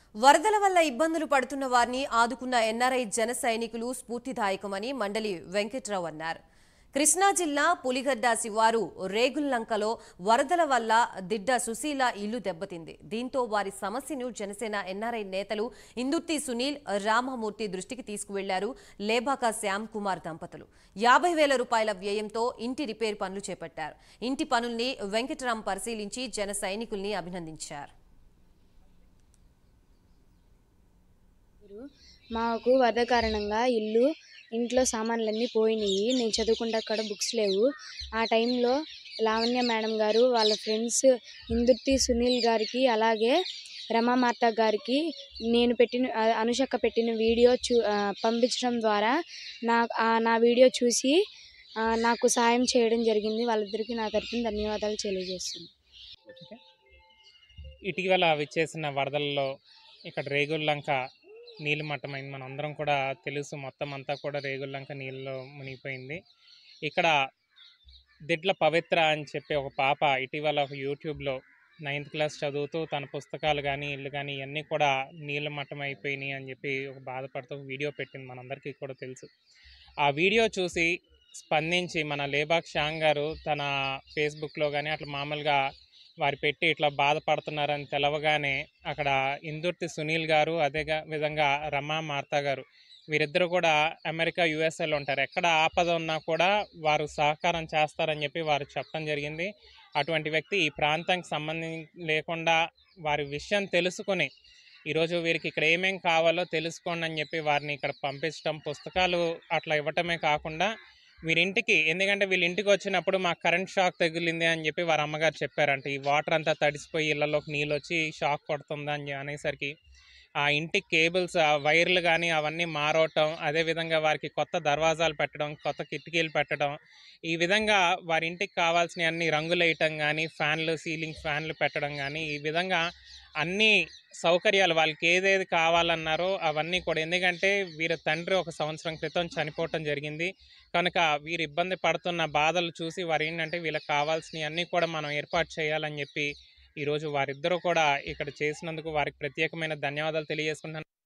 వరదల వల్ల ఇబ్బందులు పడుతున్న వారిని ఆదుకున్న ఎన్ఆర్ఐ జన సైనికులు స్ఫూర్తిదాయకమని మండలి వెంకట్రావు అన్నారు కృష్ణా జిల్లా పులిగడ్డ శివారు రేగుల్లంకలో వరదల వల్ల దిడ్డ సుశీల ఇల్లు దెబ్బతింది దీంతో వారి సమస్యను జనసేన ఎన్ఆర్ఐ నేతలు ఇందుర్తి సునీల్ రామమూర్తి దృష్టికి తీసుకువెళ్లారు లేబాక శ్యామ్ కుమార్ దంపతులు యాభై వేల రూపాయల వ్యయంతో ఇంటి రిపేర్ పనులు చేపట్టారు ఇంటి పనుల్ని వెంకట్రాం పరిశీలించి జన సైనికుల్ని అభినందించారు మాకు వరద కారణంగా ఇల్లు ఇంట్లో సామాన్లన్నీ పోయినాయి నేను చదువుకుంటే అక్కడ బుక్స్ లేవు ఆ టైంలో లావణ్య మేడం గారు వాళ్ళ ఫ్రెండ్స్ ఇందుర్తి సునీల్ గారికి అలాగే రమామార్త గారికి నేను పెట్టిన ఆ, అనుషక్క పెట్టిన వీడియో చూ ఆ, పంపించడం ద్వారా నా ఆ, నా వీడియో చూసి ఆ, నాకు సాయం చేయడం జరిగింది వాళ్ళిద్దరికీ నా తరఫున ధన్యవాదాలు తెలియజేస్తున్నాను ఇటీవల విచ్చేసిన వరదల్లో ఇక్కడ రేగుల్లంక నీళ్ళు మట్టమైంది మన అందరం కూడా తెలుసు మొత్తం అంతా కూడా రేగుల్లంక నీళ్ళలో మునిగిపోయింది ఇక్కడ దిడ్ల పవిత్ర అని చెప్పి ఒక పాప ఇటీవల ఒక యూట్యూబ్లో నైన్త్ క్లాస్ చదువుతూ తన పుస్తకాలు కానీ ఇల్లు కానీ ఇవన్నీ కూడా నీళ్ళ మట్టం అయిపోయినాయి అని చెప్పి ఒక బాధపడుతూ ఒక వీడియో పెట్టింది మనందరికీ కూడా తెలుసు ఆ వీడియో చూసి స్పందించి మన లేబాక్ షాంగ్ గారు తన ఫేస్బుక్లో కానీ అట్లా మామూలుగా వారు పెట్టి ఇట్లా బాధపడుతున్నారని తెలవగానే అక్కడ ఇందుర్తి సునీల్ గారు అదే గా- విధంగా రమా మార్తా గారు వీరిద్దరు కూడా అమెరికా యుఎస్ఏలో ఉంటారు ఎక్కడ ఆపద ఉన్నా కూడా వారు సహకారం చేస్తారని చెప్పి వారు చెప్పడం జరిగింది అటువంటి వ్యక్తి ఈ ప్రాంతానికి సంబంధం లేకుండా వారి విషయం తెలుసుకుని ఈరోజు వీరికి ఇక్కడ ఏమేం కావాలో తెలుసుకోండి అని చెప్పి వారిని ఇక్కడ పంపించడం పుస్తకాలు అట్లా ఇవ్వటమే కాకుండా వీరింటికి ఎందుకంటే వీళ్ళ ఇంటికి వచ్చినప్పుడు మాకు కరెంట్ షాక్ తగిలింది అని చెప్పి వారి అమ్మగారు చెప్పారంట ఈ వాటర్ అంతా తడిసిపోయి ఇళ్లలోకి నీళ్ళు వచ్చి షాక్ కొడుతుందా అని అనేసరికి ఆ ఇంటి కేబుల్స్ ఆ వైర్లు కానీ అవన్నీ మారవటం అదేవిధంగా వారికి కొత్త దర్వాజాలు పెట్టడం కొత్త కిటికీలు పెట్టడం ఈ విధంగా వారి ఇంటికి కావాల్సిన అన్ని రంగులు వేయటం కానీ ఫ్యాన్లు సీలింగ్ ఫ్యాన్లు పెట్టడం కానీ ఈ విధంగా అన్ని సౌకర్యాలు వాళ్ళకి ఏదేది కావాలన్నారో అవన్నీ కూడా ఎందుకంటే వీరి తండ్రి ఒక సంవత్సరం క్రితం చనిపోవటం జరిగింది కనుక వీరు ఇబ్బంది పడుతున్న బాధలు చూసి వారు ఏంటంటే వీళ్ళకి కావాల్సినవి అన్నీ కూడా మనం ఏర్పాటు చేయాలని చెప్పి ఈరోజు వారిద్దరూ కూడా ఇక్కడ చేసినందుకు వారికి ప్రత్యేకమైన ధన్యవాదాలు తెలియజేసుకుంటున్నాను